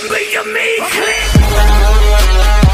me, you me, click.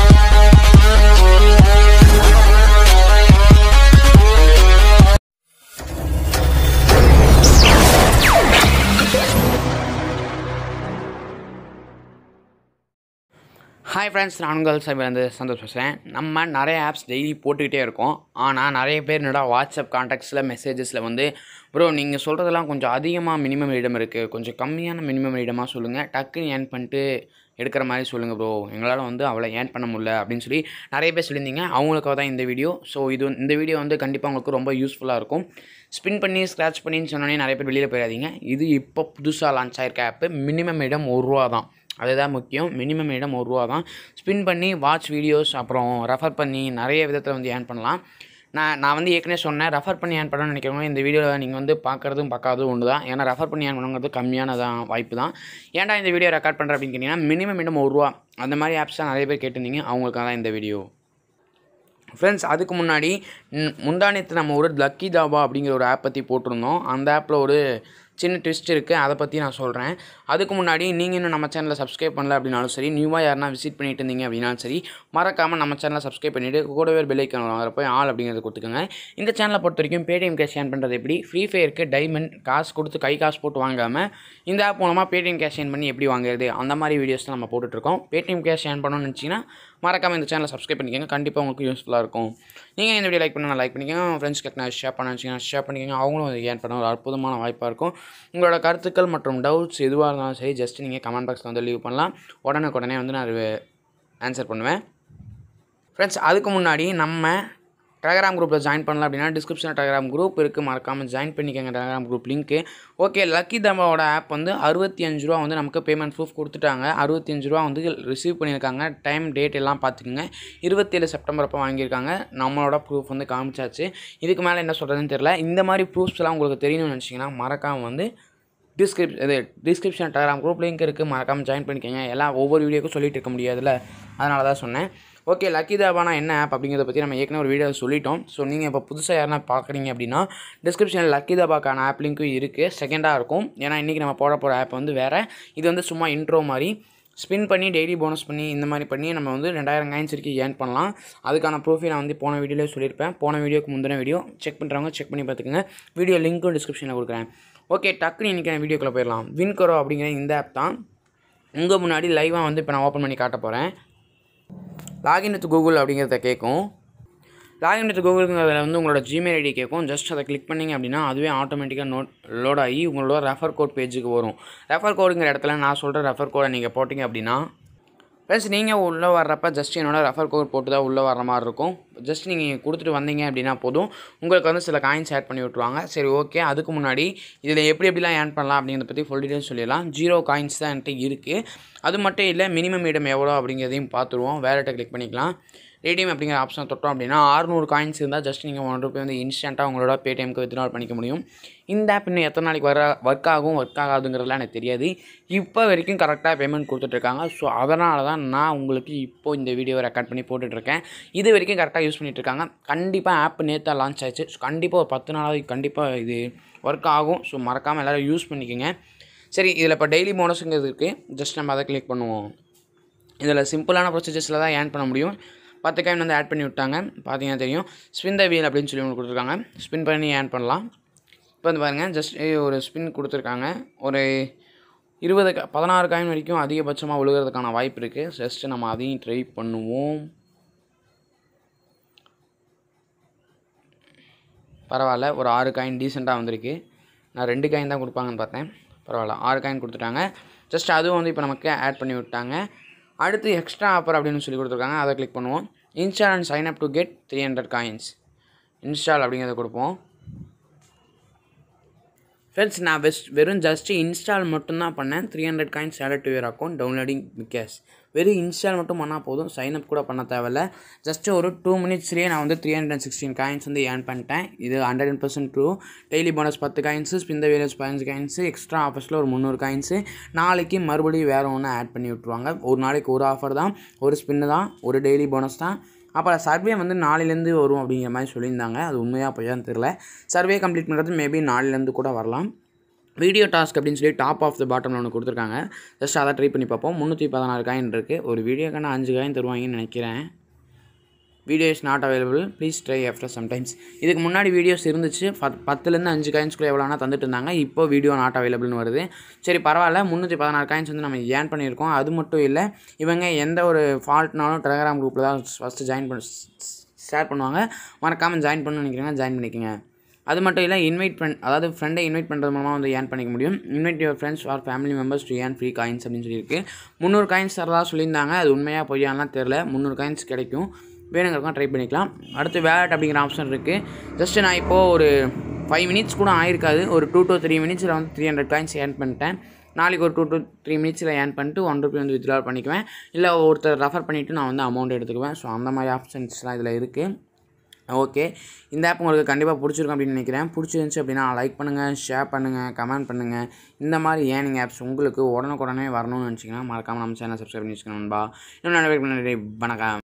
Hi friends நான் உங்கள் சைபர் வந்து சந்தோஷ் பேசுகிறேன் நம்ம நிறைய ஆப்ஸ் டெய்லி போட்டுக்கிட்டே இருக்கோம் ஆனால் நிறைய பேர் என்னடா வாட்ஸ்அப் காண்டாக்ட்ஸில் மெசேஜஸில் வந்து ப்ரோ நீங்கள் சொல்கிறதெல்லாம் கொஞ்சம் அதிகமாக மினிமம் இடம் இருக்குது கொஞ்சம் கம்மியான மினிமம் இடமாக சொல்லுங்கள் டக்குன்னு ஏர்ன் பண்ணிட்டு எடுக்கிற மாதிரி சொல்லுங்கள் ப்ரோ எங்களால் வந்து அவ்வளோ ஏர்ன் பண்ண முடியல அப்படின்னு சொல்லி நிறைய பேர் சொல்லியிருந்தீங்க அவங்களுக்காக தான் இந்த வீடியோ ஸோ இது வந்து- இந்த வீடியோ வந்து கண்டிப்பாக உங்களுக்கு ரொம்ப யூஸ்ஃபுல்லாக இருக்கும் ஸ்பின் பண்ணி ஸ்க்ராட்ச் பண்ணின்னு சொன்னோன்னே நிறைய பேர் வெளியில் போயிடாதீங்க இது இப்போ புதுசாக லான்ச் ஆயிருக்க ஆப்பு மினிமம் இடம் ஒரு ரூபா தான் அதுதான் முக்கியம் மினிமம் இடம் ஒரு ரூபா தான் ஸ்பின் பண்ணி வாட்ச் வீடியோஸ் அப்புறம் ரெஃபர் பண்ணி நிறைய விதத்தில் வந்து ஏர்ன் பண்ணலாம் நான் நான் வந்து ஏற்கனவே சொன்னேன் ரெஃபர் பண்ணி ஏர்ன் பண்ணணும்னு நினைக்கிறவங்க இந்த வீடியோவில் நீங்கள் வந்து பார்க்குறதும் பார்க்காததும் ஒன்று தான் ஏன்னா ரெஃபர் பண்ணி ஏர்ன் பண்ணுங்கிறது கம்மியானதான் வாய்ப்பு தான் ஏன்டா இந்த வீடியோ ரெக்கார்ட் பண்ணுறேன் அப்படின்னு கேட்டிங்கன்னா மினிமம் இடம் ஒரு ரூபா அந்த மாதிரி ஆப்ஸ் தான் நிறைய பேர் கேட்டிருந்தீங்க அவங்களுக்காக தான் இந்த வீடியோ ஃப்ரெண்ட்ஸ் அதுக்கு முன்னாடி ம், முந்தானத்து நம்ம ஒரு லக்கி தாபா அப்படிங்கிற ஒரு ஆப் பற்றி போட்டிருந்தோம் அந்த ஆப்பில் ஒரு சின்ன ட்விஸ்ட் இருக்குது அதை பற்றி நான் சொல்கிறேன் அதுக்கு முன்னாடி நீங்கள் இன்னும் நம்ம சேனலை சப்ஸ்கிரைப் பண்ணல அப்படின்னாலும் சரி நியூவாக யாருனா விசிட் பண்ணிட்டு இருந்தீங்க அப்படின்னாலும் சரி மறக்காமல் நம்ம சேனலை சப்ஸ்கிரைப் பண்ணிவிட்டு கூடவே பெல் ஐக்கான் வர போய் ஆல் அப்படிங்கிறத கொடுத்துக்கோங்க இந்த சேனலை பொறுத்த வரைக்கும் பேடிஎம் கேஷ் ஏன் பண்ணுறது எப்படி ஃப்ரீ ஃபயருக்கு டைமண்ட் காசு கொடுத்து கை காசு போட்டு வாங்காமல் இந்த ஆப் மூலமாக பேடிஎம் கேஷ் ஏன் பண்ணி எப்படி வாங்குறது அந்த மாதிரி வீடியோஸ் தான் நம்ம போட்டுட்ருக்கோம் பேடிஎம் கேஷ் ஏன் பண்ணணும்னு நினச்சிங்கன்னா மறக்காமல் இந்த சேனலை சப்ஸ்கிரைப் பண்ணிக்கோங்க கண்டிப்பாக உங்களுக்கு யூஸ்ஃபுல்லாக இருக்கும் நீங்கள் இந்த வீடியோ லைக் பண்ணால் லைக் பண்ணிக்கோங்க ஃப்ரெண்ட்ஸ்க்கு நான் ஷேர் பண்ண வச்சிங்கன்னா ஷேர் பண்ணிக்கோங்க அவங்களும் அதை ஏன் பண்ண ஒரு அற்புதமான வாய்ப்பாக இருக்கும் உங்களோட கருத்துக்கள் மற்றும் டவுட்ஸ் எதுவாக இருந்தாலும் சரி ஜஸ்ட் நீங்கள் கமெண்ட் பாக்ஸில் வந்து லீவ் பண்ணலாம் உடனுக்குடனே வந்து நான் ஆன்சர் பண்ணுவேன் ஃப்ரெண்ட்ஸ் அதுக்கு முன்னாடி நம்ம டெலகிராம் குரூப்பில் ஜாயின் பண்ணலாம் அப்படின்னா டிஸ்கிரிப்ஷனில் டெலகிராம் குரூப் இருக்குது மறக்காமல் ஜாயின் பண்ணிக்கோங்க டெலகிராம் குரூப் லிங்க்கு ஓகே லக்கி தம்பாவோட ஆப் வந்து அறுபத்தி அஞ்சு ரூபா வந்து நமக்கு பேமெண்ட் ப்ரூஃப் கொடுத்துட்டாங்க அறுபத்தி அஞ்சு ரூபா வந்து ரிசீவ் பண்ணியிருக்காங்க டைம் டேட் எல்லாம் பார்த்துக்குங்க இருபத்தேழு செப்டம்பர் அப்போ வாங்கியிருக்காங்க நம்மளோட ப்ரூஃப் வந்து காமிச்சாச்சு இதுக்கு மேலே என்ன சொல்கிறதுன்னு தெரியல இந்த மாதிரி ப்ரூஃப்ஸ்லாம் உங்களுக்கு தெரியணும்னு நினச்சிங்கன்னா மறக்காமல் வந்து டிஸ்கிரிப் இது டிஸ்கிரிப்ஷன் டெலகிராம் குரூப் லிங்க் இருக்குது மறக்காமல் ஜாயின் பண்ணிக்கோங்க எல்லாம் ஒவ்வொரு வீடியோக்கும் சொல்லிட்டு இருக்க முடியாதுல்ல அதனால தான் சொன்னேன் ஓகே லக்கி தாபானா என்ன ஆப் அப்படிங்கிறத பற்றி நம்ம ஏற்கனவே ஒரு வீடியோ சொல்லிட்டோம் ஸோ நீங்கள் இப்போ புதுசாக யாருனா பார்க்குறீங்க அப்படின்னா டிஸ்கிரிப்ஷனில் லக்கி தாபாக்கான ஆப் லிங்க்கும் இருக்குது செகண்டாக இருக்கும் ஏன்னா இன்றைக்கி நம்ம போட போகிற ஆப் வந்து வேறு இது வந்து சும்மா இன்ட்ரோ மாதிரி ஸ்பின் பண்ணி டெய்லி போனஸ் பண்ணி இந்த மாதிரி பண்ணி நம்ம வந்து ரெண்டாயிரம் காயின்ஸ் வரைக்கும் ஏர்ன் பண்ணலாம் அதுக்கான ப்ரூஃபை நான் வந்து போன வீடியோலேயே சொல்லியிருப்பேன் போன வீடியோக்கு முந்தின வீடியோ செக் பண்ணுறவங்க செக் பண்ணி பார்த்துக்கோங்க வீடியோ லிங்க்கும் டிஸ்கிரிப்ஷனில் கொடுக்குறேன் ஓகே டக்குன்னு இன்றைக்கி நான் வீடியோக்குள்ளே போயிடலாம் வின்கரோ அப்படிங்கிற இந்த ஆப் தான் உங்கள் முன்னாடி லைவாக வந்து இப்போ நான் ஓப்பன் பண்ணி காட்ட போகிறேன் லாகின் வித் கூகுள் அப்படிங்கிறத கேட்கும் லாகின் வித் கூகுளுங்கிறதுல வந்து உங்களோட ஜிமெயில் ஐடி கேட்கும் ஜஸ்ட் அதை கிளிக் பண்ணிங்க அப்படின்னா அதுவே ஆட்டோமேட்டிக்காக நோட் லோட் ஆகி உங்களோட ரெஃபர் கோட் பேஜுக்கு வரும் ரெஃபர் கோடுங்கிற இடத்துல நான் சொல்கிற ரெஃபர் கோடை நீங்கள் போட்டிங்க அப்படின்னா ப்ளஸ் நீங்கள் உள்ளே வர்றப்ப ஜஸ்ட் என்னோட ரெஃபர் கோட் போட்டு தான் உள்ளே வர மாதிரி இருக்கும் ஜஸ்ட் நீங்கள் கொடுத்துட்டு வந்தீங்க அப்படின்னா போதும் உங்களுக்கு வந்து சில காயின்ஸ் ஆட் பண்ணி விட்ருவாங்க சரி ஓகே அதுக்கு முன்னாடி இதில் எப்படி எப்படிலாம் ஏர்ன் பண்ணலாம் அப்படிங்கிறத பற்றி ஃபுல் டீட்டெயில்ஸ் சொல்லிடலாம் ஜீரோ காயின்ஸ் தான் என்கிட்ட இருக்குது அது மட்டும் இல்லை மினிமம் இடம் எவ்வளோ அப்படிங்கிறதையும் பார்த்துருவோம் வேலட்டை கிளிக் பண்ணிக்கலாம் ரேடியம் அப்படிங்கிற ஆப்ஷனை தொட்டோம் அப்படின்னா 600 காயின்ஸ் இருந்தால் ஜஸ்ட் நீங்கள் ஒன் ருபி வந்து இன்ஸ்டண்ட்டாக உங்களோட பேடிஎம்க்கு வித்ட்ரால் பண்ணிக்க முடியும் இந்த ஆப் இன்னும் எத்தனை நாளைக்கு வர ஒர்க் ஆகும் ஒர்க் ஆகாதுங்கிறதுலாம் எனக்கு தெரியாது இப்போ வரைக்கும் கரெக்டாக பேமெண்ட் கொடுத்துட்ருக்காங்க ஸோ அதனால தான் நான் உங்களுக்கு இப்போ இந்த வீடியோவை ரெக்கார்ட் பண்ணி போட்டுட்ருக்கேன் இது வரைக்கும் கரெக்டாக யூஸ் பண்ணிகிட்ருக்காங்க கண்டிப்பாக ஆப் நேற்று லான்ச் ஆச்சு ஸோ கண்டிப்பாக ஒரு பத்து நாளாவது கண்டிப்பாக இது ஒர்க் ஆகும் ஸோ மறக்காமல் எல்லோரும் யூஸ் பண்ணிக்கோங்க சரி இதில் இப்போ டெய்லி போனஸுங்கிறது இருக்குது ஜஸ்ட் நம்ம அதை கிளிக் பண்ணுவோம் இதில் சிம்பிளான ப்ரொசீஜர்ஸில் தான் ஏர்ன் பண்ண முடியும் பத்து காயின் வந்து ஆட் பண்ணி விட்டாங்க பார்த்தீங்கன்னா தெரியும் ஸ்பின் த வீல் அப்படின்னு சொல்லி ஒன்று கொடுத்துருக்காங்க ஸ்பின் பண்ணி ஏர்ன் பண்ணலாம் இப்போ வந்து பாருங்கள் ஜஸ்ட் ஒரு ஸ்பின் கொடுத்துருக்காங்க ஒரு இருபது க பதினாறு காயின் வரைக்கும் அதிகபட்சமாக விழுகிறதுக்கான வாய்ப்பு இருக்குது ஜஸ்ட் நம்ம அதையும் ட்ரை பண்ணுவோம் பரவாயில்ல ஒரு ஆறு காயின் டீசெண்டாக வந்திருக்கு நான் ரெண்டு காயின் தான் கொடுப்பாங்கன்னு பார்த்தேன் பரவாயில்ல ஆறு காயின் கொடுத்துட்டாங்க ஜஸ்ட் அதுவும் வந்து இப்போ நமக்கு ஆட் பண்ணி விட்டாங்க அடுத்து எக்ஸ்ட்ரா ஆஃபர் அப்படின்னு சொல்லி கொடுத்துருக்காங்க அதை கிளிக் பண்ணுவோம் install and sign up to get three hundred coins install அப்படிங்கிறத கொடுப்போம் ஃப்ரெண்ட்ஸ் நான் பெஸ்ட் வெறும் ஜஸ்ட் இன்ஸ்டால் மட்டும்தான் பண்ணேன் three hundred coins add to your account downloading cash வெறும் இன்ஸ்டால் மட்டும் பண்ணால் போதும் சைன் அப் கூட பண்ண தேவையில்ல ஜஸ்ட் ஒரு டூ மினிட்ஸ்லேயே நான் வந்து three hundred and sixteen coins வந்து ஏர்ன் பண்ணிட்டேன் இது hundred percent true daily bonus பத்து காயின்ஸு ஸ்பின் த வேலஸ் பதினஞ்சு காயின்ஸு எக்ஸ்ட்ரா ஆஃபர்ஸில் ஒரு முந்நூறு காயின்ஸு நாளைக்கு மறுபடியும் வேறு ஒன்று ஆட் பண்ணி விட்ருவாங்க ஒரு நாளைக்கு ஒரு ஆஃபர் தான் ஒரு ஸ்பின்னு தான் ஒரு டெய்லி போனஸ் தான் அப்புறம் சர்வே வந்து நாளையிலேருந்து வரும் அப்படிங்கிற மாதிரி சொல்லியிருந்தாங்க அது உண்மையாக பொய்யான்னு தெரில சர்வே கம்ப்ளீட் பண்ணுறது மேபி நாளையிலேருந்து கூட வரலாம் வீடியோ டாஸ்க் அப்படின்னு சொல்லி டாப் ஆஃப் த பாட்டமில் ஒன்று கொடுத்துருக்காங்க ஜஸ்ட் அதை ட்ரை பண்ணி பார்ப்போம் முந்நூற்றி பதினாறு காயின் இருக்குது ஒரு வீடியோக்கான அஞ்சு காயின் தருவாங்கன்னு நினைக்கிறேன் video is not available please try after sometimes இதுக்கு முன்னாடி வீடியோஸ் இருந்துச்சு பத் பத்துலேருந்து அஞ்சு காயின்ஸ்குள்ளே எவ்வளோனா தந்துட்டு இருந்தாங்க இப்போ வீடியோ நாட் அவைலபிள்னு வருது சரி பரவாயில்ல முந்நூற்றி பதினாறு காயின்ஸ் வந்து நம்ம ஏர்ன் பண்ணியிருக்கோம் அது மட்டும் இல்லை இவங்க எந்த ஒரு ஃபால்ட்னாலும் டெலகிராம் குரூப்பில் தான் ஃபஸ்ட்டு ஜாயின் பண்ண ஷேர் பண்ணுவாங்க மறக்காமல் ஜாயின் பண்ணணும்னு நினைக்கிறீங்கன்னா ஜாயின் பண்ணிக்கோங்க அது மட்டும் இல்லை இன்வைட் ஃப்ரெண்ட் அதாவது ஃப்ரெண்டை இன்வைட் பண்ணுறது மூலமாக வந்து ஏர்ன் பண்ணிக்க முடியும் invite your friends or family members to earn free coins அப்படின்னு சொல்லியிருக்கு முந்நூறு காயின்ஸ் தரதா சொல்லியிருந்தாங்க அது உண்மையாக பொய்யாலாம் தெரில முந்நூறு காயின்ஸ் கிடைக்கும் வேணுங்கிறக்கும் ட்ரை பண்ணிக்கலாம் அடுத்து வேலட் அப்படிங்கிற ஆப்ஷன் இருக்குது ஜஸ்ட் நான் இப்போது ஒரு ஃபைவ் மினிட்ஸ் கூட ஆயிருக்காது ஒரு டூ to த்ரீ மினிட்ஸில் வந்து த்ரீ ஹண்ட்ரட் காயின்ஸ் ஏர்ன் பண்ணிட்டேன் நாளைக்கு ஒரு டூ to த்ரீ மினிட்ஸில் ஏர்ன் பண்ணிட்டு ஒன் ருபி வந்து வித்ட்ரா பண்ணிக்குவேன் இல்லை ஒருத்தர் ரெஃபர் பண்ணிவிட்டு நான் வந்து அமௌண்ட் எடுத்துக்குவேன் ஸோ அந்த மாதிரி ஆப்ஷன்ஸ்லாம் இதில் இருக்குது ஓகே இந்த ஆப் உங்களுக்கு கண்டிப்பாக பிடிச்சிருக்கும் அப்படின்னு நினைக்கிறேன் பிடிச்சிருந்துச்சி அப்படின்னா லைக் பண்ணுங்கள் ஷேர் பண்ணுங்கள் கமெண்ட் பண்ணுங்கள் இந்த மாதிரி ஏர்னிங் ஆப்ஸ் உங்களுக்கு உடனுக்குடனே வரணும்னு நினச்சிங்கன்னா மறக்காமல் நம்ம சேனல் சப்ஸ்கிரைப் பண்ணி வச்சுக்கணும் நண்பா இன்னும் நிறைய பேர் வணக்கம்